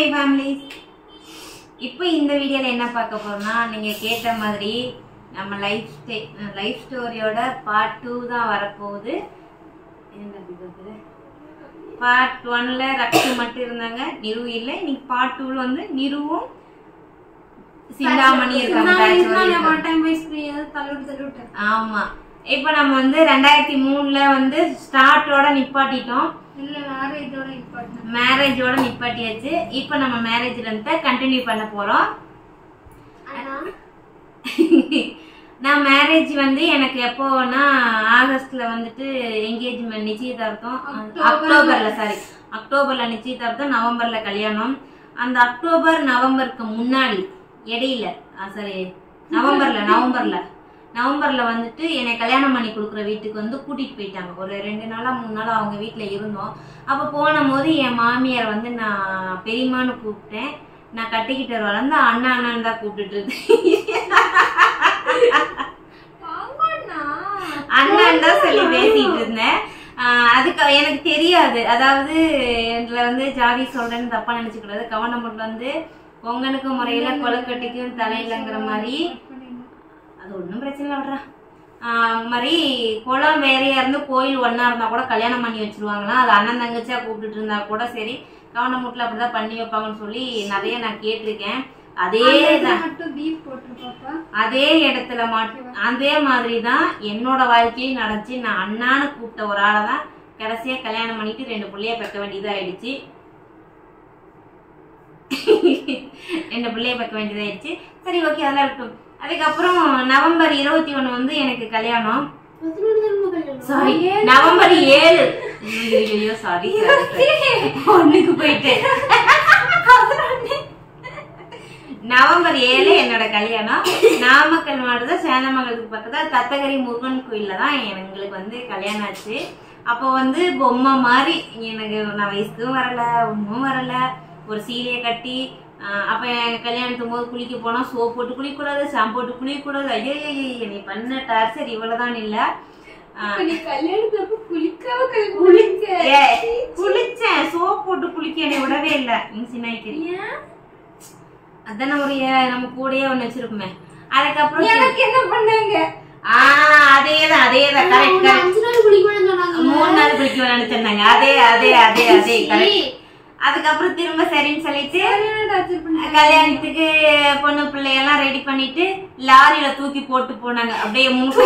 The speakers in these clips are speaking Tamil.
ஃபேமிலிஸ் இப்போ இந்த வீடியோவில் என்ன பார்க்க போறோம்னா நீங்கள் கேட்ட மாதிரி நம்ம லைஃப் ஸ்டே லைஃப் ஸ்டோரியோட பார்ட் டூ தான் வரப்போகுது பார்ட் ஒன்ல ரக்ஷு மட்டும் இருந்தாங்க நிரு இல்லை இன்னைக்கு பார்ட் டூல வந்து நிருவும் சிந்தாமணி இருக்காங்க தாய்ச்சோரி இருக்காங்க. ஆமா இப்போ நம்ம வந்து ரெண்டாயிரத்தி மூணுல வந்து ஸ்டார்ட்டோட நிப்பாட்டிட்டோம் மேரேஜோட நிப்பாட்டியாச்சு இப்போ நம்ம மேரேஜ்ல இருந்து கண்டினியூ பண்ண போறோம் நான் மேரேஜ் வந்து எனக்கு எப்போனா ஆகஸ்ட்ல வந்துட்டு என்கேஜ்மெண்ட் நிச்சயதார்த்தம் அக்டோபர்ல சாரி அக்டோபர்ல நிச்சயதார்த்தம் நவம்பர்ல கல்யாணம் அந்த அக்டோபர் நவம்பருக்கு முன்னாடி இடையில சாரி நவம்பர்ல நவம்பர்ல நவம்பர்ல வந்துட்டு என்னை கல்யாணம் பண்ணி கொடுக்குற வீட்டுக்கு வந்து கூட்டிட்டு போயிட்டாங்க ஒரு ரெண்டு நாளா மூணு நாளா அவங்க வீட்ல இருந்தோம் அப்ப போன போது என் மாமியார் வந்து நான் பெரியம்மான்னு கூப்பிட்டேன் நான் கட்டிக்கிட்டு வளர்ந்து அண்ணா அண்ணான்னு தான் கூப்பிட்டுட்டு இருந்தேன் அண்ணன் தான் சொல்லி பேசிட்டு இருந்தேன் ஆஹ் அதுக்கு எனக்கு தெரியாது அதாவது இதுல வந்து ஜாதி சொல்றேன்னு தப்பா நினைச்சுக்கூடாது கவர்மெண்ட் வந்து பொங்கனுக்கு முறையில கொலக்கட்டைக்கும் தலையிலங்கிற மாதிரி அது ஒன்றும் பிரச்சனை இல்லை விட்றா மாதிரி குளம் வேறையா இருந்து கோயில் ஒண்ணா இருந்தா கூட கல்யாணம் பண்ணி வச்சிருவாங்களாம் அது அண்ணன் தங்கச்சியா கூப்பிட்டுட்டு இருந்தா கூட சரி கவர்மெண்ட்ல அப்படிதான் பண்ணி வைப்பாங்கன்னு சொல்லி நிறைய நான் கேட்டிருக்கேன் அதே தான் அதே இடத்துல மட்டும் அதே மாதிரி தான் என்னோட வாழ்க்கையும் நடந்துச்சு நான் அண்ணான்னு கூப்பிட்ட ஒரு ஆளை தான் கடைசியா கல்யாணம் பண்ணிட்டு ரெண்டு பிள்ளைய பெக்க வேண்டியதாயிடுச்சு ரெண்டு பிள்ளைய பெக்க வேண்டியதாயிடுச்சு சரி ஓகே அதெல்லாம் இருக்கட்டும் அதுக்கப்புறம் நவம்பர் இருபத்தி ஒண்ணு வந்து எனக்கு கல்யாணம் சாரி நவம்பர் ஏழு ஐயோ சாரி ஒண்ணுக்கு போயிட்டு நவம்பர் ஏழு என்னோட கல்யாணம் நாமக்கல் மாவட்டத்தில் சேந்தமங்கலத்துக்கு பக்கத்துல தத்தகரி முருகன் கோயில்ல தான் எங்களுக்கு வந்து கல்யாணம் ஆச்சு அப்போ வந்து பொம்மை மாதிரி எனக்கு நான் வயசுக்கும் வரல ஒன்றும் வரல ஒரு சீலையை கட்டி ஆஹ் அப்ப என் கல்யாணத்தும் போது குளிக்க போனா சோப் போட்டு குளிக்கக்கூடாது ஷாம்பு போட்டு குளிக்கக்கூடாது ஐயோ ஐயோ நீ பண்ண டார்ச்சர் இவ்வளவுதான் இல்ல ஆஹ் ஏய், குளிச்சேன் சோப் போட்டு குளிக்க என்னை விடவே இல்ல நீங்க சின்ன வைக்கிறீங்க அதானே ஒரு ஏ- நம்ம கூடயே ஒண்ணு வச்சிருக்குமே அதுக்கப்புறம் என்ன பண்ணாங்க ஆஹ் அதேதான் அதேதான் கரெக்ட் கரெக்ட் மூணு நாள் குளிக்க வேணாம்னு சொன்னாங்க அதே அதே அதே அதே கரெக்ட் அதுக்கப்புறம் திரும்ப சரின்னு சொல்லிட்டு கல்யாணத்துக்கு பொண்ணு பிள்ளையெல்லாம் ரெடி பண்ணிட்டு லாரியில தூக்கி போட்டு போனாங்க அப்படியே மூணு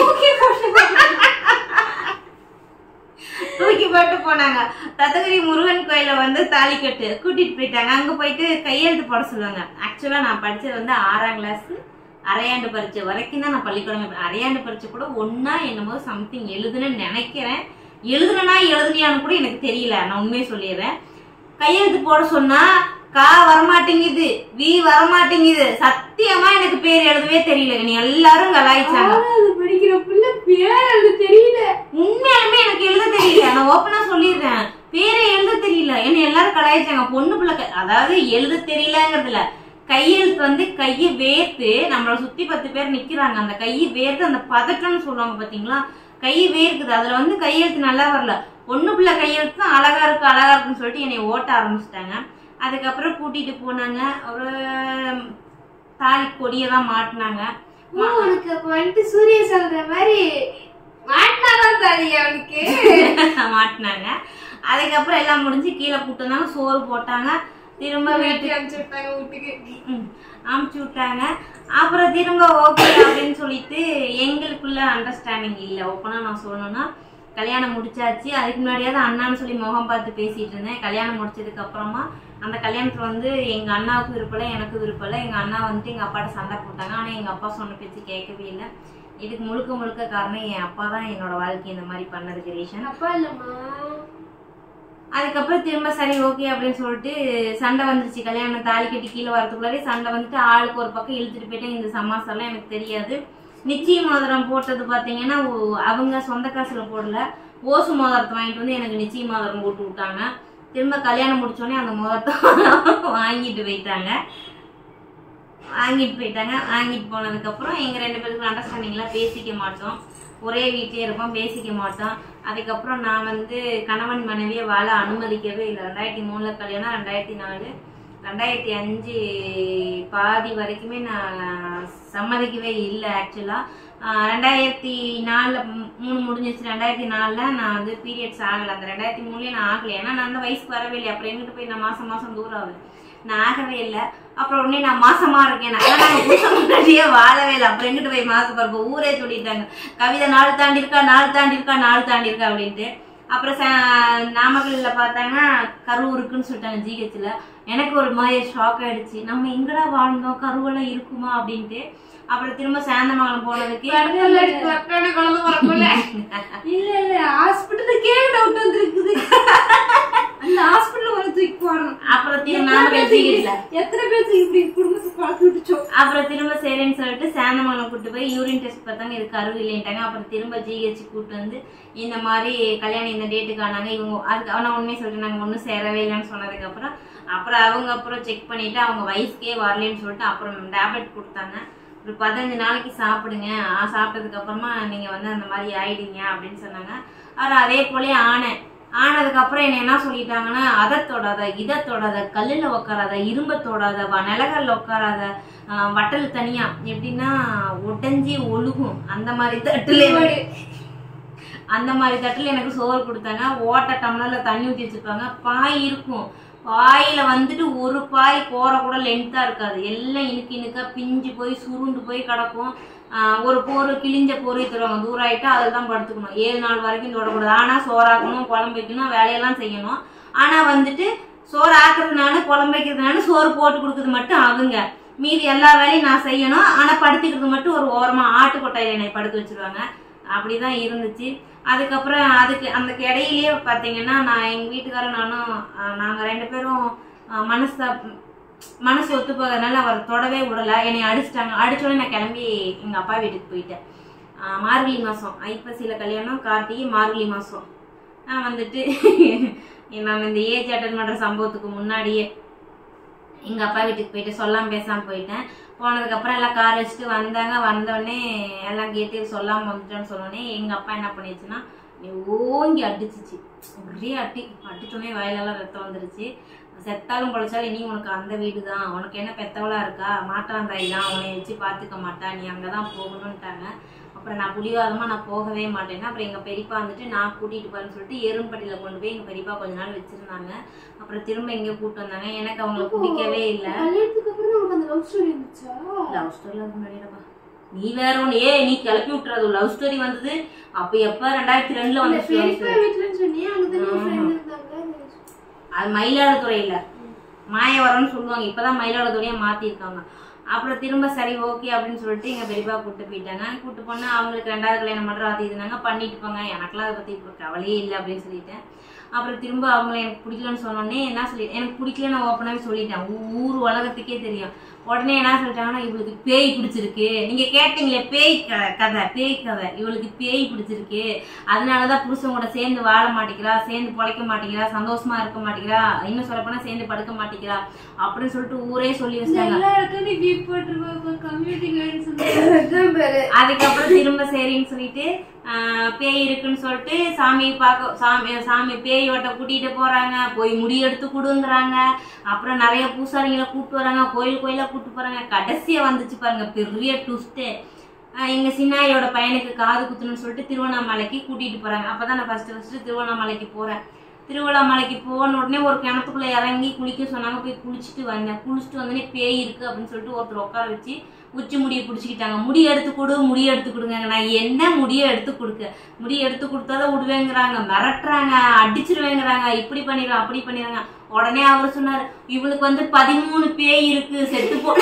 தூக்கி போட்டு போனாங்க தத்தகிரி முருகன் கோயில வந்து தாலி கட்டு கூட்டிட்டு போயிட்டாங்க அங்க போயிட்டு கையெழுத்து போட சொல்லுவாங்க ஆக்சுவலா நான் படிச்சது வந்து ஆறாம் கிளாஸ் அரையாண்டு பரீட்சை வரைக்கும் தான் நான் பள்ளிக்கூடம் போய்- அரையாண்டு பரீட்சை கூட ஒன்னா என்னமோ சம்திங் எழுதுனேன்னு நினைக்கிறேன் எழுதுனா எழுதுனியான்னு கூட எனக்கு தெரியல நான் உண்மையை சொல்லிடுறேன் கையெழுத்து போட சொன்னா கா வரமாட்டேங்குது வி வரமாட்டேங்குது சத்தியமா எனக்கு பேர் எழுதவே தெரியல நீ எல்லாரும் கலாய்ச்சாங்க படிக்கிற புள்ள பேர் அது தெரியல உண்மையாலுமே எனக்கு எழுத தெரியல நான் ஓப்பனா சொல்லிடுறேன் பேரே எழுத தெரியல என்ன எல்லாரும் கலாய்ச்சாங்க பொண்ணு பிள்ளை க- அதாவது எழுத தெரியலங்கிறதுல கையெழுத்து வந்து கையை வேர்த்து நம்மள சுத்தி பத்து பேர் நிக்கிறாங்க அந்த கையை வேர்த்து அந்த பதட்டம்னு சொல்லுவாங்க பாத்தீங்களா கை வேர்க்குது அதுல வந்து கையெழுத்து நல்லா வரல பொண்ணு பிள்ளை கையெழுத்து தான் அழகா இருக்கு அழகா இருக்குன்னு சொல்லிட்டு என்னை ஓட்ட ஆரம்பிச்சிட்டாங்க அதுக்கப்புறம் கூட்டிட்டு போனாங்க ஒரு தாலி கொடியை தான் மாட்டினாங்க ஓ, உனக்கு அப்ப வந்துட்டு சூரிய சொல்ற மாதிரி மாட்டினாதான் தாலி அவனுக்கு மாட்டினாங்க அதுக்கப்புறம் எல்லாம் முடிஞ்சு கீழே போட்டு வந்தாங்க சோறு போட்டாங்க திரும்ப வீட்டுக்கு அனுப்பிச்சுட்டாங்க வீட்டுக்கு ம், அமுச்சு விட்டாங்க அப்புறம் திரும்ப ஓகே அப்படின்னு சொல்லிட்டு எங்களுக்குள்ள அண்டர்ஸ்டாண்டிங் இல்லை ஓப்பனா நான் சொல்லணும்னா கல்யாணம் முடிச்சாச்சு அதுக்கு முன்னாடியாவது அண்ணான்னு சொல்லி முகம் பார்த்து பேசிட்டு இருந்தேன் கல்யாணம் முடிச்சதுக்கு அப்புறமா அந்த கல்யாணத்துல வந்து எங்க அண்ணாவுக்கு விருப்பம் இல்லை எனக்கு விருப்பம் இல்லை எங்க அண்ணா வந்துட்டு எங்க அப்பாட்ட சண்டை போட்டாங்க ஆனா எங்க அப்பா சொன்ன பேச்சு கேட்கவே இல்லை இதுக்கு முழுக்க முழுக்க காரணம் என் அப்பா தான் என்னோட வாழ்க்கை இந்த மாதிரி பண்ணதுக்கு ரீசன் அப்பா இல்லம்மா அதுக்கப்புறம் திரும்ப சரி ஓகே அப்படின்னு சொல்லிட்டு சண்டை வந்துருச்சு கல்யாணம் தாலி கட்டி கீழே வரதுக்குள்ளாரே சண்டை வந்துட்டு ஆளுக்கு ஒரு பக்கம் இழுத்துட்டு போயிட்டேன் இந்த சமாசாரம் எனக்கு தெரியாது நிச்சய மோதிரம் போட்டது பாத்தீங்கன்னா ஓ- அவங்க சொந்த காசுல போடல ஓசு மோதிரத்தை வாங்கிட்டு வந்து எனக்கு நிச்சய மோதிரம் போட்டு விட்டாங்க திரும்ப கல்யாணம் முடிச்சோடனே அந்த மோதிரத்தை வாங்கிட்டு போயிட்டாங்க வாங்கிட்டு போயிட்டாங்க வாங்கிட்டு போனதுக்கு அப்புறம் எங்க ரெண்டு பேருக்கும் அண்டர்ஸ்டாண்டிங்ல பேசிக்க மாட்டோம் ஒரே வீட்டிலே இருப்போம் பேசிக்க மாட்டோம் அதுக்கப்புறம் நான் வந்து கணவன் மனைவியை வாழ அனுமதிக்கவே இல்லை ரெண்டாயிரத்தி மூணுல கல்யாணம் ரெண்டாயிரத்தி நாலு ரெண்டாயிரத்தி அஞ்சு பாதி வரைக்குமே நான் சம்மதிக்கவே இல்லை ஆக்சுவலாக ரெண்டாயிரத்தி நாலில் மூணு முடிஞ்சிச்சு ரெண்டாயிரத்தி நாலில் நான் வந்து பீரியட்ஸ் ஆகலை அந்த ரெண்டாயிரத்தி மூணுலேயே நான் ஆகலை ஏன்னா நான் அந்த வயசுக்கு வரவே இல்லை அப்புறம் எங்கிட்ட போய் நான் மாதம் மாதம் தூரம் ஆகுது நான் ஆகவே இல்லை அப்புறம் உடனே நான் மாசமா இருக்கேன் நான் நாங்கள் புதுசாக முன்னாடியே வாழவே இல்லை அப்புறம் எங்கிட்ட போய் மாசம் பிறப்பு ஊரே சொல்லிட்டாங்க கவிதை நாள் தாண்டி இருக்கா நாள் தாண்டி இருக்கா நாள் தாண்டி இருக்கா அப்படின்ட்டு அப்புறம் ச- நாமக்கல்ல பார்த்தாங்கன்னா கரு இருக்குன்னு சொல்லிட்டாங்க ஜிஹெச்ல எனக்கு ஒரு மாதிரி ஷாக் ஆயிடுச்சு நம்ம எங்கடா வாழ்ந்தோம் கருவெல்லாம் இருக்குமா அப்படின்ட்டு அப்புறம் திரும்ப சேந்தமங்கலம் போனதுக்கு கடல்ல இருக்கு, அக்கான குழந்தை பிறக்கும்ல. இல்ல இல்ல ஹாஸ்பிட்டலுக்கே டவுட் வந்திருக்குது அந்த ஹாஸ்பிட்டல் ஒரு தூக்கி போடணும் அப்புறம் திரும்ப எத்தனை நாமக்கல் பேத்துக்கு ஜிஹெச்ல எத்தனை பேருக்கு இப்படி குடும்பத்துக்கு குழப்பி விட்டுச்சோம் அப்புறம் திரும்ப சரின்னு சொல்லிட்டு சேந்தமங்கலம் கூட்டு போய் யூரின் டெஸ்ட் பார்த்தாங்க இது கரு இல்லைன்ட்டாங்க அப்புறம் திரும்ப ஜிஹெச் கூட்டு வந்து இந்த மாதிரி கல்யாணம் இந்த டேட்டுக்கு ஆனாங்க இவங்க அதுக்கு அவனை உண்மையை சொல்லிட்டு நாங்கள் ஒன்றும் சேரவே இல்லைன்னு சொன்னதுக்கு அப்புறம் அப்புறம் அவங்க அப்புறம் செக் பண்ணிட்டு அவங்க வயசுக்கே வரலன்னு சொல்லிட்டு அப்புறம் டேப்லெட் கொடுத்தாங்க ஒரு பதினஞ்சு நாளைக்கு சாப்பிடுங்க ஆ, சாப்பிட்டதுக்கு அப்புறமா நீங்க வந்து அந்த மாதிரி ஆயிடுங்க அப்படின்னு சொன்னாங்க அப்புறம் அதே போலே ஆனேன் ஆனதுக்கு அப்புறம் என்ன என்ன சொல்லிட்டாங்கன்னா அதை தொடாத இதை தொடாத கல்லுல உட்காராத இரும்ப தொடாத வ- நிலக்கல்ல உட்காராத ஆ, வட்டல் தனியா எப்படின்னா உடைஞ்சி ஒழுகும் அந்த மாதிரி தட்டுல அந்த மாதிரி தட்டுல எனக்கு சோறு கொடுத்தாங்க ஓட்ட டம்ளர்ல தண்ணி ஊத்தி வச்சிருப்பாங்க பாய் இருக்கும் பாயில வந்துட்டு ஒரு பாய் கோர கூட லென்த்தா இருக்காது எல்லாம் இனுக்கு இனுக்கா பிஞ்சு போய் சுருண்டு போய் கிடக்கும் ஆஹ் ஒரு போர் கிழிஞ்ச போரை தருவாங்க தூரம் ஆயிட்டா அதில் தான் படுத்துக்கணும் ஏழு நாள் வரைக்கும் தொடக்கூடாது ஆனா சோறாக்கணும் குழம்பு வைக்கணும் வேலையெல்லாம் செய்யணும் ஆனா வந்துட்டு சோறு ஆக்குறதுனால குழம்பு வைக்கிறதுனால சோறு போட்டு கொடுக்கறது மட்டும் அவங்க மீதி எல்லா வேலையும் நான் செய்யணும் ஆனா படுத்துக்கிறது மட்டும் ஒரு ஓரமா ஆட்டு கொட்டையில என்னை படுக்க வச்சிருவாங்க அப்படிதான் இருந்துச்சு அதுக்கப்புறம் அதுக்கு அந்த இடையிலேயே பார்த்தீங்கன்னா நான் எங்கள் வீட்டுக்காரர் நானும் ஆஹ், நாங்க ரெண்டு பேரும் ஆஹ், மனசு மனசு ஒத்து போகிறதுனால அவர் தொடவே விடல என்னை அடிச்சிட்டாங்க அடிச்சோடனே நான் கிளம்பி எங்க அப்பா வீட்டுக்கு போயிட்டேன் ஆஹ், மார்கழி மாசம் ஐப்பசியில கல்யாணம் கார்த்திகை மார்கழி மாசம் நான் வந்துட்டு நான் இந்த ஏஜ் அட்டன் பண்ற சம்பவத்துக்கு முன்னாடியே எங்க அப்பா வீட்டுக்கு போயிட்டு சொல்லாம பேசாம போயிட்டேன் போனதுக்கு அப்புறம் எல்லாம் கார் வச்சுட்டு வந்தாங்க வந்தோடனே எல்லாம் கேட்டு சொல்லாம வந்துட்டோன்னு சொன்னோடனே எங்க அப்பா என்ன பண்ணிடுச்சுன்னா நீ ஓங்கி அடிச்சிச்சு ஒரே அடி அடிச்சோடனே வயலெல்லாம் ரத்தம் வந்துருச்சு செத்தாலும் பொழைச்சாலும் இனி உனக்கு அந்த வீடு தான் உனக்கு என்ன பெத்தவளா இருக்கா மாற்றாந்தாய் தான் உன்னை வச்சு பார்த்துக்க மாட்டா நீ அங்கதான் போகணும்ட்டாங்க அப்புறம் நான் புடிவாதமா நான் போகவே மாட்டேன்னா அப்புறம் எங்க பெரியப்பா வந்துட்டு நான் கூட்டிட்டு போறேன்னு சொல்லிட்டு எறும்பட்டியில கொண்டு போய் எங்க பெரியப்பா கொஞ்ச நாள் வச்சிருந்தாங்க அப்புறம் திரும்ப இங்க கூட்டு வந்தாங்க எனக்கு அவங்கள பிடிக்கவே இல்லை கல்யாணத்துக்கு அப்புறம் உனக்கு அந்த லவ் ஸ்டோரி இருந்துச்சா லவ் ஸ்டோரி அது முன்னாடிடா நீ வேற ஒண்ணு ஏ நீ கிளப்பி விட்டுறது லவ் ஸ்டோரி வந்தது அப்ப எப்ப ரெண்டாயிரத்தி ரெண்டுல அந்த வந்து பெரியப்பா வீட்டுலன்னு சொன்னியே அங்க தானே ஃப்ரெண்ட் இருந்தாங்க அது மயிலாடுதுறையில மாயவரம்னு சொல்லுவாங்க இப்பதான் மயிலாடுதுறையா மாத்திருக்காங்க அப்புறம் திரும்ப சரி ஓகே அப்படின்னு சொல்லிட்டு எங்க பெரியப்பா கூட்டு போயிட்டாங்க கூட்டு போனா அவங்களுக்கு ரெண்டாவது கல்யாணம் பண்ற அது இதுனாங்க பண்ணிட்டு போங்க எனக்குலாம் அதை பத்தி இப்ப கவலையே இல்லை அப்படின்னு சொல்லிட்டேன் அப்புறம் திரும்ப அவங்கள எனக்கு பிடிக்கலன்னு சொன்னோடனே என்ன சொல்லி எனக்கு பிடிக்கல நான் ஓப்பனாவே சொல்லிட்டேன் ஊ- ஊர் உலகத்துக்கே தெரியும் உடனே என்ன சொல்லிட்டாங்கன்னா இவளுக்கு பேய் பிடிச்சிருக்கு நீங்க கேட்டீங்களே பேய் க- கதை பேய் கதை இவளுக்கு பேய் பிடிச்சிருக்கு அதனாலதான் புருஷன் கூட சேர்ந்து வாழ மாட்டேங்கிறா சேர்ந்து பொழைக்க மாட்டேங்கிறா சந்தோஷமா இருக்க மாட்டேங்கிறா இன்னும் சொல்ல போனா சேர்ந்து படுக்க மாட்டேங்கிறா அப்படின்னு சொல்லிட்டு ஊரே சொல்லி வச்சாங்க எல்லா இடத்துலயும் நீ பீப் போட்டுருப்ப கம்யூனிட்டி கைடன்ஸ் அதுக்கப்புறம் திரும்ப சரின்னு சொல்லிட்டு ஆஹ், பேய் இருக்குன்னு சொல்லிட்டு சாமியை பார்க்க சாமி சாமி பேயோட்ட கூட்டிட்டு போறாங்க போய் முடி எடுத்து கொடுங்குறாங்க அப்புறம் நிறைய பூசாரிங்களை கூட்டு வராங்க கோயில் கோயிலா கூட்டு போறாங்க கடைசியா வந்துச்சு பாருங்க பெரிய ட்விஸ்ட்டு எங்க சின்னாயோட பையனுக்கு காது குத்தணும்னு சொல்லிட்டு திருவண்ணாமலைக்கு கூட்டிட்டு போறாங்க அப்பதான் நான் ஃபர்ஸ்ட் ஃபர்ஸ்ட் திருவண்ணாமலைக்கு போறேன் திருவண்ணாமலைக்கு போன உடனே ஒரு கிணத்துக்குள்ள இறங்கி குளிக்க சொன்னாங்க போய் குளிச்சுட்டு வந்தேன் குளிச்சுட்டு வந்தோடனே பேய் இருக்கு அப்படின்னு சொல்லிட்டு ஒருத்தர் உட்கார வச்சு உச்சி முடியை பிடிச்சிக்கிட்டாங்க முடி எடுத்து கொடு முடி எடுத்து கொடுங்க நான் என்ன முடியை எடுத்து கொடுக்க முடி எடுத்து கொடுத்தாதான் விடுவேங்கிறாங்க மிரட்டுறாங்க அடிச்சிருவேங்கிறாங்க இப்படி பண்ணிடுறாங்க அப்படி பண்ணிடுறாங்க உடனே அவர் சொன்னாரு இவளுக்கு வந்து பதிமூணு பேய் இருக்கு செத்து போ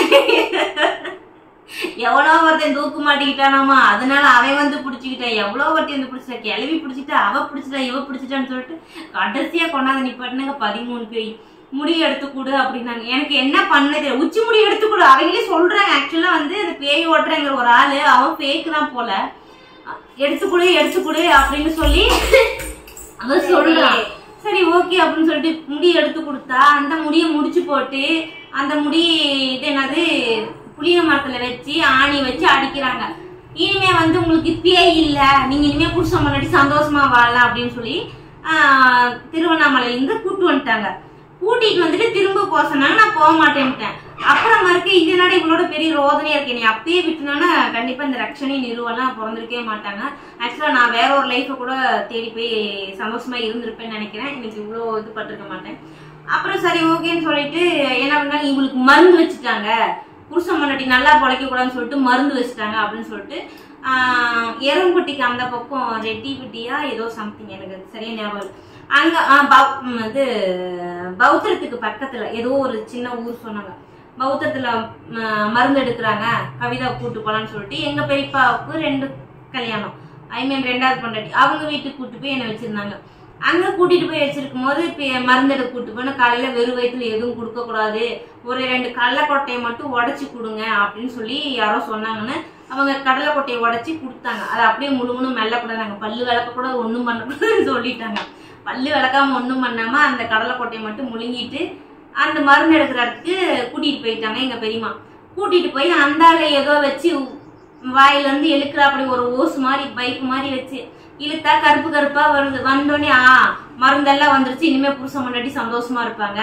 எவ்வளோ ஒருத்தன் தூக்கு மாட்டிக்கிட்டானாமா அதனால அவன் வந்து பிடிச்சிக்கிட்டான் எவ்வளோ ஒருத்தி வந்து பிடிச்சிட்டா கிளவி பிடிச்சிட்டா அவ பிடிச்சிட்டா இவ பிடிச்சிட்டான்னு சொல்லிட்டு கடைசியா கொண்டாந்து நிப்பாட்டினாங்க பதிமூணு பேய் முடி எடுத்து கொடு அப்படின்னாங்க எனக்கு என்ன பண்ண தெரியும் உச்சி முடி எடுத்து கொடு அவங்களே சொல்றாங்க ஆக்சுவலா வந்து அந்த பேய் ஓட்டுறங்கிற ஒரு ஆளு அவன் பேய்க்கு தான் போல எடுத்து கொடு எடுத்து கொடு அப்படின்னு சொல்லி அவன் சொல்றான் சரி ஓகே அப்படின்னு சொல்லிட்டு முடி எடுத்து கொடுத்தா அந்த முடியை முடிச்சு போட்டு அந்த முடி இது என்னது புளிய மரத்துல வச்சு ஆணி வச்சு அடிக்கிறாங்க இனிமே வந்து உங்களுக்கு பேய் இல்ல நீங்க இனிமே புருஷன் முன்னாடி சந்தோஷமா வாழலாம் அப்படின்னு சொல்லி ஆஹ், திருவண்ணாமலையில இருந்து கூட்டு வந்துட்டாங்க கூட்டிட்டு வந்துட்டு திரும்ப போக சொன்னாங்க நான் போக மாட்டேன்ட்டேன் அப்புறம் மறுக்க இது என்னடா இவளோட பெரிய ரோதனையா இருக்கு நீ அப்பயே விட்டுனா கண்டிப்பா இந்த ரக்ஷனி நிறுவலாம் பிறந்திருக்கவே மாட்டாங்க ஆக்சுவலா நான் வேற ஒரு லைஃபை கூட தேடி போய் சந்தோஷமா இருந்திருப்பேன்னு நினைக்கிறேன் இன்னைக்கு இவ்வளோ இது பட்டிருக்க மாட்டேன் அப்புறம் சரி ஓகேன்னு சொல்லிட்டு என்ன பண்ணாங்க இவளுக்கு மருந்து வச்சுட்டாங்க புருஷன் முன்னாடி நல்லா பொழைக்க கூடாதுன்னு சொல்லிட்டு மருந்து வச்சுட்டாங்க அப்படின்னு சொல்லிட்டு ஆஹ், எறும்புட்டிக்கு அந்த பக்கம் ரெட்டிப்பட்டியா ஏதோ சம்திங் எனக்கு சரியா ஞாபகம் இல்லை. அங்க ஆஹ், பௌ- ம், இது பௌத்திரத்துக்கு பக்கத்துல ஏதோ ஒரு சின்ன ஊர் சொன்னாங்க பௌத்தத்துல ம- மருந்து எடுக்கிறாங்க கவிதா கூட்டு போலான்னு சொல்லிட்டு எங்க பெரியப்பாவுக்கு ரெண்டு கல்யாணம் ஐ மீன் ரெண்டாவது பொண்டாட்டி அவங்க வீட்டுக்கு கூட்டு போய் என்ன வச்சிருந்தாங்க அங்க கூட்டிட்டு போய் வச்சிருக்கும் போது இப்ப மருந்து எடுக்க கூட்டு போய் காலையில வெறும் வயிற்றுல எதுவும் கொடுக்க கூடாது ஒரு ரெண்டு கடலைக்கொட்டையை மட்டும் உடைச்சு கொடுங்க அப்படின்னு சொல்லி யாரோ சொன்னாங்கன்னு அவங்க கடலைக்கொட்டையை உடைச்சி கொடுத்தாங்க அதை அப்படியே முழு முழு மெல்ல கூடாது நாங்க பல்லு விளக்க கூட ஒண்ணும் பண்ணக்கூடாதுன்னு சொல்லிட்டாங்க பல்லு விளக்காம ஒண்ணும் பண்ணாம அந்த கடலைக்கொட்டையை மட்டும் முழுங்கிட்டு அந்த மருந்து எடுக்கிறதுக்கு கூட்டிட்டு போயிட்டாங்க எங்க பெரியம்மா கூட்டிட்டு போய் அந்த ஆளை ஏதோ வச்சு உ- வாயில இருந்து இழுக்கிற அப்படி ஒரு ஓஸ் மாதிரி பைக் மாதிரி வச்சு இழுத்தா கருப்பு கருப்பா வருது வந்தோடனே ஆ மருந்தெல்லாம் வந்துருச்சு இனிமே புருஷன் முன்னாடி சந்தோஷமா இருப்பாங்க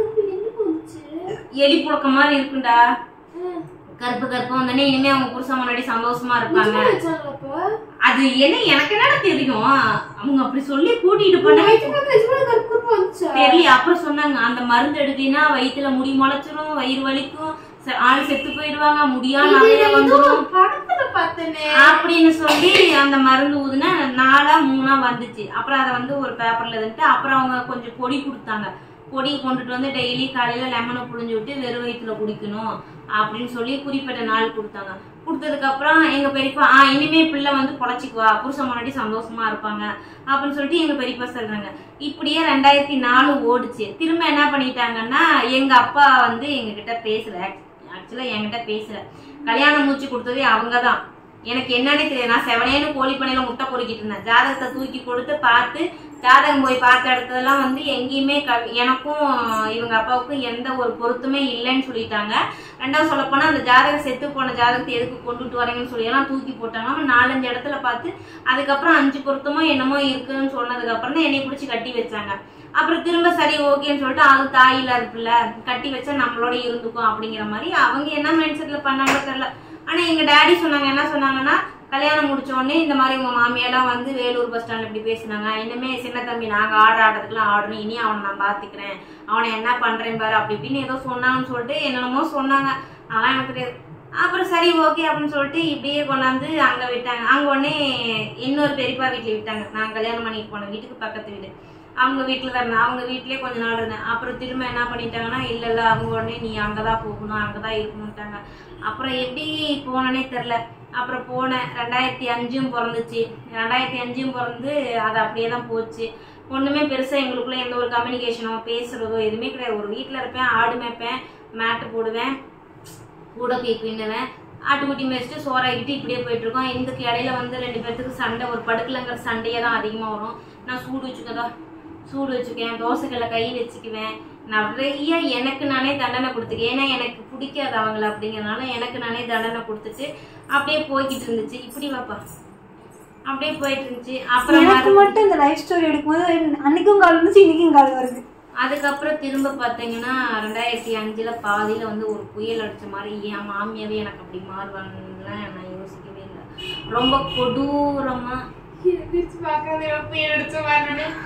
எலி புழக்க மாதிரி இருக்குண்டா கருப்பு கருப்பு வந்தோடனே இனிமே அவங்க புருஷன் முன்னாடி சந்தோஷமா இருப்பாங்க அது என்ன எனக்கு என்னடா தெரியும் அவங்க அப்படி சொல்லி கூட்டிட்டு போனாங்க தெரியல அப்புறம் சொன்னாங்க அந்த மருந்து எடுத்தீங்கன்னா வயித்துல முடி முளைச்சிரும் வயிறு வலிக்கும் ச- ஆள் செத்து போயிடுவாங்க முடியா நிறைய வந்துடும் படத்துல பார்த்தனே அப்படின்னு சொல்லி அந்த மருந்து ஊதுனா நாலா மூணா வந்துச்சு அப்புறம் அதை வந்து ஒரு பேப்பர்ல இருந்துட்டு அப்புறம் அவங்க கொஞ்சம் பொடி கொடுத்தாங்க பொடி கொண்டுட்டு வந்து டெய்லி காலையில லெமனை புழிஞ்சு விட்டு வெறும் வயிற்றுல குடிக்கணும் அப்படின்னு சொல்லி குறிப்பிட்ட நாள் கொடுத்தாங்க கொடுத்ததுக்கு அப்புறம் எங்க பெரியப்பா ஆ இனிமே பிள்ளை வந்து பொழைச்சிக்குவா புருஷன் முன்னாடி சந்தோஷமா இருப்பாங்க அப்படின்னு சொல்லிட்டு எங்க பெரியப்பா சொல்றாங்க இப்படியே ரெண்டாயிரத்தி நாலு ஓடுச்சு திரும்ப என்ன பண்ணிட்டாங்கன்னா எங்க அப்பா வந்து எங்க கிட்ட பேசல ஆக்சுவலா என்கிட்ட பேசல கல்யாணம் மூச்சு கொடுத்ததே அவங்கதான் எனக்கு என்னன்னே தெரியாது நான் செவனேன்னு கோழி பண்ணையில முட்டை பொறுக்கிட்டு இருந்தேன் ஜாதகத்தை தூக்கி கொடுத்து பார்த்து ஜாதகம் போய் பார்த்த இடத்துலலாம் வந்து எங்கேயுமே க எனக்கும் இவங்க அப்பாவுக்கும் எந்த ஒரு பொருத்தமே இல்லைன்னு சொல்லிட்டாங்க ரெண்டாவது சொல்லப் போனா அந்த ஜாதகம் செத்து போன ஜாதகத்தை எதுக்கு கொண்டுட்டு வரீங்கன்னு சொல்லி எல்லாம் தூக்கி போட்டாங்க அவன் நாலஞ்சு இடத்துல பார்த்து அதுக்கப்புறம் அஞ்சு பொருத்தமோ என்னமோ இருக்குன்னு சொன்னதுக்கு அப்புறம் தான் என்னை பிடிச்சி கட்டி வச்சாங்க அப்புறம் திரும்ப சரி ஓகேன்னு சொல்லிட்டு அது தாய் இல்லாத பிள்ளை கட்டி வச்சா நம்மளோட இருந்துக்கும் அப்படிங்கிற மாதிரி அவங்க என்ன மைண்ட் செட்ல பண்ணாங்களோ தெரியல ஆனா எங்க டாடி சொன்னாங்க என்ன சொன்னாங்கன்னா கல்யாணம் முடிச்ச உடனே இந்த மாதிரி உங்க மாமியெல்லாம் வந்து வேலூர் பஸ் ஸ்டாண்ட்ல இப்படி பேசினாங்க இனிமே சின்ன தம்பி நாங்க ஆடுற ஆடுறதுக்குலாம் ஆடணும் இனி அவனை நான் பாத்துக்கிறேன் அவனை என்ன பண்றேன் பாரு அப்படி இப்படின்னு ஏதோ சொன்னாங்கன்னு சொல்லிட்டு என்னென்னமோ சொன்னாங்க அதெல்லாம் எனக்கு தெரியாது அப்புறம் சரி ஓகே அப்படின்னு சொல்லிட்டு இப்படியே கொண்டாந்து அங்க விட்டாங்க அங்க உடனே இன்னொரு பெரியப்பா வீட்டுல விட்டாங்க நான் கல்யாணம் பண்ணிட்டு போன வீட்டுக்கு பக்கத்து வீடு அவங்க வீட்டுல தான் இருந்தேன் அவங்க வீட்லயே கொஞ்ச நாள் இருந்தேன் அப்புறம் திரும்ப என்ன பண்ணிட்டாங்கன்னா இல்ல இல்ல அவங்க உடனே நீ அங்கதான் போகணும் அங்கதான் இருக்கணும்ட்டாங்க அப்புறம் எப்படி போனேனே தெரில அப்புறம் போனேன் ரெண்டாயிரத்தி அஞ்சும் பிறந்துச்சு ரெண்டாயிரத்தி அஞ்சும் பிறந்து அது அப்படியே தான் போச்சு ஒண்ணுமே பெருசா எங்களுக்குள்ள எந்த ஒரு கம்யூனிகேஷனோ பேசுறதோ எதுவுமே கிடையாது ஒரு வீட்ல இருப்பேன் ஆடு மேய்ப்பேன் மேட்டு போடுவேன் கூட போய் பின்னுவேன் ஆட்டுக்குட்டி மேய்ச்சிட்டு சோறாக்கிட்டு இப்படியே போயிட்டு இருக்கோம் இதுக்கு இடையில வந்து ரெண்டு பேர்த்துக்கு சண்டை ஒரு படுக்கலங்கிற சண்டையே தான் அதிகமா வரும் நான் சூடு வச்சுக்கதா சூடு வச்சுக்குவேன் தோசைக்கல்ல கை வச்சுக்குவேன் நிறைய எனக்கு நானே தண்டனை கொடுத்துக்கேன் ஏன்னா எனக்கு பிடிக்காது அவங்கள அப்படிங்கறதுனால எனக்கு நானே தண்டனை கொடுத்துட்டு அப்படியே போய்கிட்டு இருந்துச்சு இப்படி வாப்பா அப்படியே போயிட்டு இருந்துச்சு அப்புறம் எனக்கு மறு- மட்டும் இந்த லைஃப் ஸ்டோரி எடுக்கும்போது அன்னைக்கும் கால் வந்துச்சு இன்னைக்கும் கால் வருது அதுக்கப்புறம் திரும்ப பார்த்தீங்கன்னா ரெண்டாயிரத்தி அஞ்சுல பாதியில வந்து ஒரு புயல் அடிச்ச மாதிரி என் மாமியாவே எனக்கு அப்படி மாறுவான்லாம் நான் யோசிக்கவே இல்லை ரொம்ப கொடூரமா பிரிச்சு பார்க்காத எப்ப எடுத்து வரணும்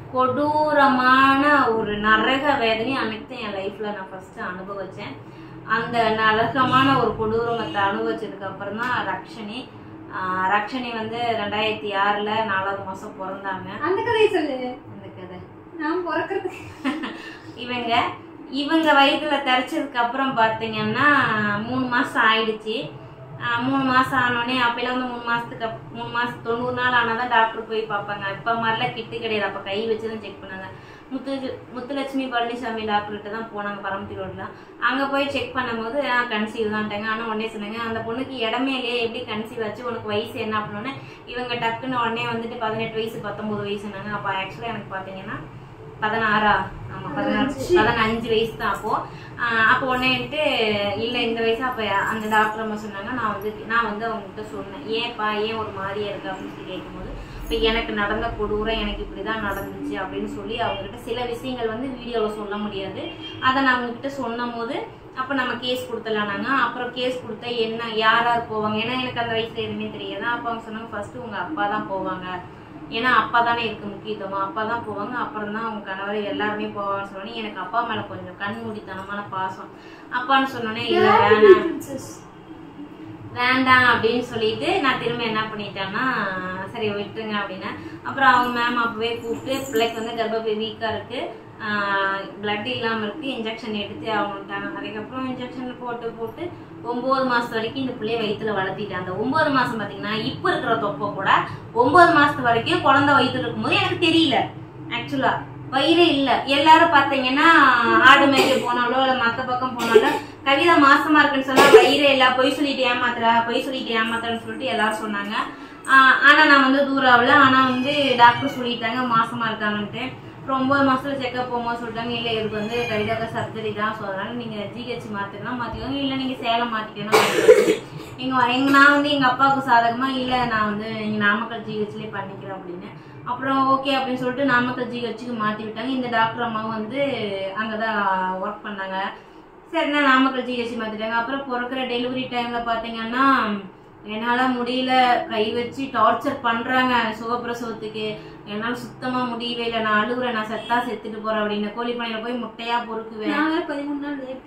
கொடூரமான ஒரு நரக வேதனை அன்னைக்கு தான் என் லைஃப்ல நான் ஃபர்ஸ்ட் அனுபவிச்சேன் அந்த நரகமான ஒரு கொடூரமத்தை அனுபவிச்சதுக்கு அப்புறம் தான் ரக்ஷனி ஆஹ் ரக்ஷனி வந்து ரெண்டாயிரத்தி ஆறுல நாலாவது மாசம் பிறந்தாங்க அந்த கதையை சொல்லு அந்த கதை நான் பிறக்கிறதுக்கு இவங்க இவங்க வயிற்றுல தரிச்சதுக்கு அப்புறம் பார்த்தீங்கன்னா மூணு மாசம் ஆயிடுச்சு ஆஹ் மூணு மாசம் ஆனோடனே அப்பெல்லாம் வந்து மூணு மாசத்துக்கு அப்- மூணு மாசம் தொண்ணூறு நாள் ஆனாதான் டாக்டர் போய் பார்ப்பாங்க இப்ப மாதிரிலாம் கிட்டு கிடையாது அப்ப கை வச்சு தான் செக் பண்ணாங்க முத்து முத்துலட்சுமி பழனிசாமி டாக்டர்கிட்ட தான் போனாங்க பரமத்தி ரோட்ல அங்க போய் செக் பண்ணும்போது கன்சீவ் தான்ட்டாங்க ஆனா உடனே சொன்னாங்க அந்த பொண்ணுக்கு இடமே இல்லையே எப்படி கன்சீவ் ஆச்சு உனக்கு வயசு என்ன அப்படின்னோடனே இவங்க டக்குன்னு உடனே வந்துட்டு பதினெட்டு வயசு பத்தொன்பது வயசுனாங்க அப்ப ஆக்சுவலா எனக்கு பாத்தீங்கன்னா பதினாறா ஆமா பதினாறு பதினஞ்சு வயசு தான் அப்போ ஆஹ் அப்போ உடனேட்டு இல்ல இந்த வயசு அப்ப அந்த டாக்டர் அம்மா சொன்னாங்க நான் வந்து நான் வந்து அவங்ககிட்ட சொன்னேன் ஏன்ப்பா ஏன் ஒரு மாதிரியா இருக்கு அப்படின்னு சொல்லி கேட்கும்போது இப்போ எனக்கு நடந்த கொடூரம் எனக்கு இப்படிதான் நடந்துச்சு அப்படின்னு சொல்லி அவங்ககிட்ட சில விஷயங்கள் வந்து வீடியோவில் சொல்ல முடியாது அதை நான் அவங்ககிட்ட சொன்னும் போது அப்போ நம்ம கேஸ் கொடுத்துலானாங்க அப்புறம் கேஸ் கொடுத்தா என்ன யார் யார் போவாங்க ஏன்னா எனக்கு அந்த வயசுல எதுவுமே தெரியாது அப்போ அவங்க சொன்னாங்க ஃபர்ஸ்ட் உங்க அப்பா தான் போவாங்க ஏன்னா அப்பா தானே இருக்கு முக்கியத்துவம் அப்பா தான் போவாங்க அப்புறம் தான் அவங்க கணவர் எல்லாருமே போவாங்கன்னு சொன்னோன்னே எனக்கு அப்பா மேல கொஞ்சம் கண்மூடித்தனமான பாசம் அப்பான்னு சொன்னோன்னே இல்ல வேணாம் வேண்டாம் அப்படின்னு சொல்லிட்டு நான் திரும்ப என்ன பண்ணிட்டேன்னா சரி விட்டுருங்க அப்படின்னா அப்புறம் அவங்க மேம் அப்பவே கூப்பிட்டு பிள்ளைக்கு வந்து கர்ப்பப்பை வீக்கா இருக்கு பிளட் இல்லாம இருக்கு இன்ஜெக்ஷன் எடுத்து ஆகணுட்டாங்க அதுக்கப்புறம் இன்ஜெக்ஷன் போட்டு போட்டு ஒன்பது மாசம் வரைக்கும் இந்த பிள்ளைய வயித்துல வளர்த்திட்டேன் அந்த ஒன்பது மாசம் பாத்தீங்கன்னா இப்ப இருக்கிற தொப்பை கூட ஒன்பது மாசத்து வரைக்கும் குழந்தை வயித்துல இருக்கும்போது எனக்கு தெரியல ஆக்சுவலா வயிறே இல்ல எல்லாரும் பாத்தீங்கன்னா ஆடு மேய்க்க போனாலோ இல்ல மத்த பக்கம் போனாலோ கவிதா மாசமா இருக்குன்னு சொன்னா வயிறே இல்ல பொய் சொல்லிட்டு ஏமாத்துறா பொய் சொல்லிட்டு ஏமாத்துறன்னு சொல்லிட்டு எல்லாரும் சொன்னாங்க ஆஹ் ஆனா நான் வந்து தூராவில் ஆனா வந்து டாக்டர் சொல்லிட்டாங்க மாசமா இருக்காங்கன்ட்டு அப்புறம் ஒன்பது மாசத்துல செக்அப் போகும்போது சொல்லிட்டாங்க இல்ல இதுக்கு வந்து கவிதாக்க சர்ஜரி தான் ஸோ அதனால நீங்க ஜிஹெச் மாத்தினா மாத்திக்கோங்க இல்ல நீங்க சேலம் மாத்திக்கணும் மாத்திக்கோங்க. எங்க எங்க நான் வந்து எங்க அப்பாவுக்கு சாதகமா இல்ல நான் வந்து இங்க நாமக்கல் ஜிஹெச்லயே பண்ணிக்கிறேன் அப்படின்னு அப்புறம் ஓகே அப்படின்னு சொல்லிட்டு நாமக்கல் ஜிஹெச்சுக்கு மாத்தி விட்டாங்க இந்த டாக்டர் அம்மாவும் வந்து அங்கதான் ஒர்க் பண்ணாங்க சரிண்ணா நாமக்கல் ஜிஹெச் மாத்திட்டாங்க அப்புறம் பிறக்கிற டெலிவரி டைம்ல பாத்தீங்கன்னா என்னால முடியல கை வச்சு டார்ச்சர் பண்றாங்க சுகப்பிரசவத்துக்கு என்னால சுத்தமா முடியவே இல்லை நான் அழுகுறேன் நான் செத்தா செத்துட்டு போறேன் அப்படின்னு கோழிப்பனையில போய் முட்டையா பொறுக்குவேன் நான் வேற பதிமூணு நாள் லேட்டு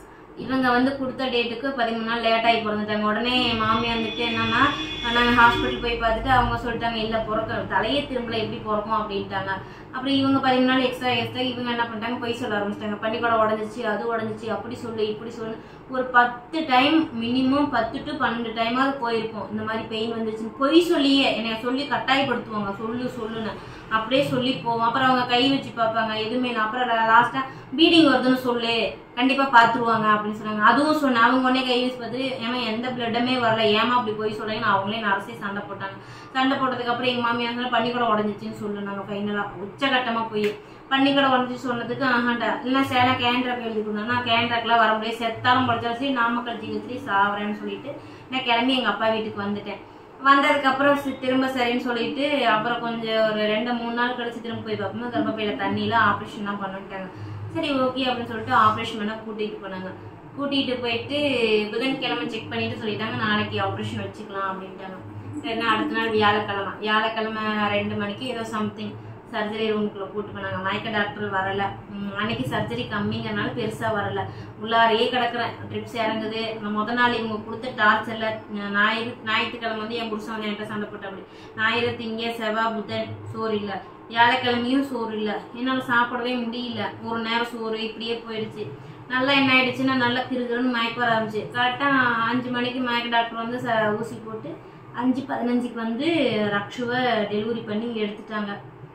இவங்க வந்து கொடுத்த டேட்டுக்கு பதிமூணு நாள் லேட் ஆகி பிறந்துட்டாங்க உடனே என் மாமியார் வந்துட்டு என்னன்னா நாங்க ஹாஸ்பிட்டல் போய் பார்த்துட்டு அவங்க சொல்லிட்டாங்க இல்ல பிறக்க தலையே திரும்பல எப்படி பிறக்கும் அப்படின்ட்டாங்க அப்புறம் இவங்க பதிமூணு நாள் எக்ஸ்ட்ரா எக்ஸ்ட்ரா இவங்க என்ன பண்ணிட்டாங்க பொய் சொல்ல ஆரம்பிச்சிட்டாங்க பள்ளிக்கூடம் உடஞ்சிச்சு அது உடஞ்சிச்சு அப்படி சொல்லு இப்படி சொல்லு ஒரு பத்து டைம் மினிமம் பத்து டு பன்னெண்டு டைமாவது போயிருக்கும் இந்த மாதிரி பெயின் வந்துச்சு பொய் சொல்லியே என்னை சொல்லி கட்டாயப்படுத்துவாங்க சொல்லு சொல்லுன்னு அப்படியே சொல்லி போவோம் அப்புறம் அவங்க கை வச்சு பார்ப்பாங்க எதுவுமே இல்லை. அப்புறம் லாஸ்டா பீடிங் வருதுன்னு சொல்லு கண்டிப்பா பாத்துருவாங்க அப்படின்னு சொன்னாங்க அதுவும் சொன்னேன் அவங்க உடனே கை வச்சு பார்த்துட்டு ஏமா எந்த பிளட்டுமே வரல ஏமா அப்படி போய் சொல்றீங்கன்னு அவங்களே நரசே சண்டை போட்டாங்க சண்டை போட்டதுக்கு அப்புறம் எங்க மாமியார் வந்து பள்ளிக்கூடம் உடஞ்சிச்சுன்னு சொல்லுனாங்க ஃபைனலா உச்சகட்டமா போய் பள்ளிக்கூடம் உடஞ்சி சொன்னதுக்கு ஆஹாண்டா இல்ல சேலம் கேண்ட்ராக் எழுதி கொடுத்தாங்க நான் கேண்ட்ராக்லாம் வர முடியாது செத்தாலும் படிச்சாலும் சரி நாமக்கல் ஜிஹெச்லி சாவறேன்னு சொல்லிட்டு நான் கிளம்பி எங்க அப்பா வீட்டுக்கு வந்துட்டேன் வந்ததுக்கு அப்புறம் சி- திரும்ப சரின்னு சொல்லிட்டு அப்புறம் கொஞ்சம் ஒரு ரெண்டு மூணு நாள் கழிச்சு திரும்ப போய் பார்க்கும்போது கர்ப்பப்பையில தண்ணியில ஆப்ரேஷன் தான் பண்ணிட்டாங்க சரி ஓகே அப்படின்னு சொல்லிட்டு ஆப்ரேஷன் பண்ண கூட்டிட்டு போனாங்க கூட்டிட்டு போயிட்டு புதன்கிழமை செக் பண்ணிட்டு சொல்லிட்டாங்க நாளைக்கு ஆப்ரேஷன் வச்சுக்கலாம் அப்படின்ட்டாங்க சரிண்ணா அடுத்த நாள் வியாழக்கிழமை வியாழக்கிழமை ரெண்டு மணிக்கு ஏதோ சம்திங் சர்ஜரி ரூமுக்குள்ள கூட்டு போனாங்க மயக்க டாக்டர் வரல உம், அன்னைக்கு சர்ஜரி கம்மிங்கறனால பெருசா வரல உள்ளாரையே கிடக்குறேன் ட்ரிப்ஸ் இறங்குது நான் முத நாள் இவங்க கொடுத்த டார்ச்சர்ல ஞாயிறு ஞாயிற்றுக்கிழமை வந்து என் புருஷன் வந்து என்கிட்ட சண்டை போட்ட அப்படி ஞாயிறு திங்க செவ்வாய் புதன் சோறு இல்ல வியாழக்கிழமையும் சோறு இல்ல என்னால சாப்பிடவே முடியல ஒரு நேரம் சோறு இப்படியே போயிடுச்சு நல்லா என்ன ஆயிடுச்சுன்னா நல்லா கிருகிருன்னு மயக்க வர ஆரம்பிச்சு கரெக்டா அஞ்சு மணிக்கு மயக்க டாக்டர் வந்து ச- ஊசி போட்டு அஞ்சு பதினஞ்சுக்கு வந்து ரக்ஷுவை டெலிவரி பண்ணி எடுத்துட்டாங்க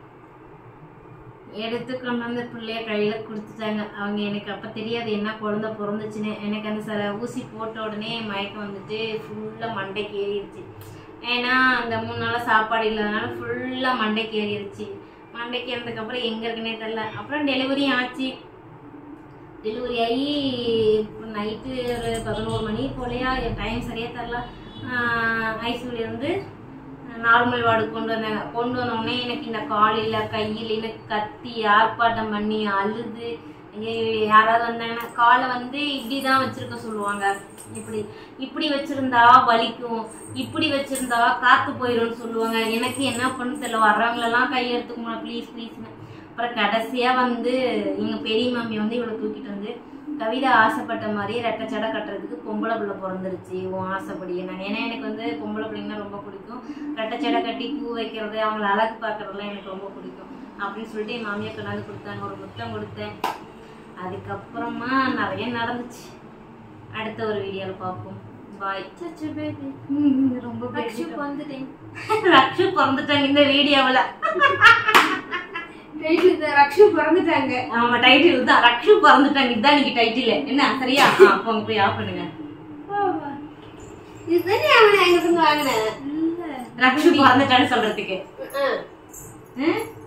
எடுத்து கொண்டு வந்து பிள்ளைய கையில கொடுத்துட்டாங்க அவங்க எனக்கு அப்ப தெரியாது என்ன குழந்தை பிறந்துச்சுன்னு எனக்கு அந்த சில ஊசி போட்ட உடனே மயக்கம் வந்துட்டு ஃபுல்லா மண்டைக்கு ஏறிடுச்சு ஏன்னா அந்த மூணு நாளா சாப்பாடு இல்லாதனால ஃபுல்லா மண்டைக்கு ஏறிடுச்சு மண்டைக்கு ஏறினதுக்கு அப்புறம் எங்க இருக்குன்னே தெரியல அப்புறம் டெலிவரி ஆச்சு டெலிவரி ஆகி நைட்டு ஒரு பதினோரு மணி போலையா என் டைம் சரியா தெரில ஐசியூல இருந்து நார்மல் வார்டு கொண்டு வந்தாங்க கொண்டு வந்த உடனே எனக்கு இந்த காலில் கையில் எனக்கு கத்தி ஆர்ப்பாட்டம் பண்ணி அழுது ஐயையோ, யாராவது வந்தாங்கன்னா காலை வந்து இப்படி தான் வச்சிருக்க சொல்லுவாங்க இப்படி இப்படி வச்சிருந்தா வலிக்கும் இப்படி வச்சிருந்தா காத்து போயிரும்னு சொல்லுவாங்க எனக்கு என்ன பண்ண தெரியல வர்றவங்களெல்லாம் கை எடுத்துக்கணும் ப்ளீஸ் ப்ளீஸ்னு அப்புறம் கடைசியா வந்து எங்க பெரிய மாமி வந்து இவளை தூக்கிட்டு வந்து கவிதா ஆசைப்பட்ட மாதிரி ரெட்டை சடை கட்டுறதுக்கு பொம்பளை பிள்ளை பிறந்துருச்சு உன் ஆசைப்படி நான் ஏன்னா எனக்கு வந்து பொம்பளை பிள்ளைங்கன்னா ரொம்ப பிடிக்கும் ரெட்டை சடை கட்டி பூ வைக்கிறது அவங்கள அழகு பார்க்கறதுலாம் எனக்கு ரொம்ப பிடிக்கும் அப்படின்னு சொல்லிட்டு என் மாமியார் கொண்டாந்து கொடுத்தாங்க ஒரு முத்தம் கொடுத்தேன் அதுக்கப்புறமா நிறைய நடந்துச்சு அடுத்த ஒரு வீடியோல பார்ப்போம் பாய் சச்சு பேபி ரொம்ப ரக்ஷுக்கு வந்துட்டேன் ரக்ஷு பிறந்துட்டாங்க இந்த வீடியோவில் ரக்ஷு பிறந்துட்டாங்க ஆமா டைட்டில் தான் ரக்ஷு பிறந்துட்டாங்க இதுதான் இன்னைக்கு டைட்டில் என்ன சரியா ஆ, போங்க போய் ஆஃப் பண்ணுங்க இதுதானே அவனை எங்க இருந்து வாங்கினேன் இல்ல ரக்ஷு பிறந்துட்டான்னு சொல்றதுக்கு ம். ம்?